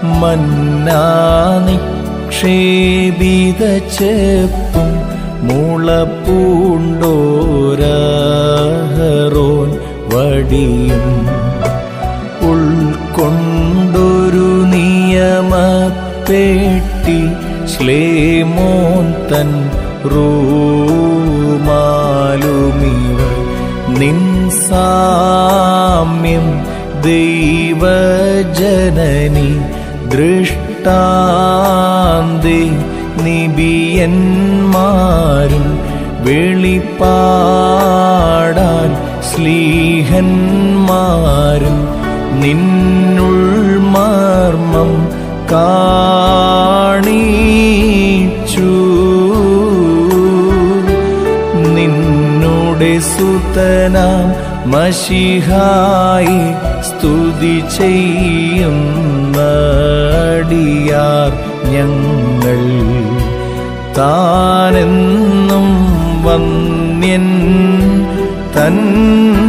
മന്നാ നിക്ഷേപിത ചെപ്പും മുളപ്പൂണ്ടോരഹറോൻ വടിയും ഉൾക്കൊണ്ടൊരു നിയമപ്പെട്ടി ശ്ലേമോൻ തൻ റൂമാലുമിവ നിൻ സാമ്യം ദൈവജനനി ദൃഷ്ടാന്തി നിബിയന്മാരും വെളിപ്പാടാൻ സ്ലീഹന്മാരും നിന്നുൾ മർമ്മം കാണിച്ചു നിന്നുടെ സുതനാം മഷിഹായി സ്തുതി ചെയ്യുന്നടിയാർ ഞങ്ങൾ താനെന്നും വന്യൻ തൻ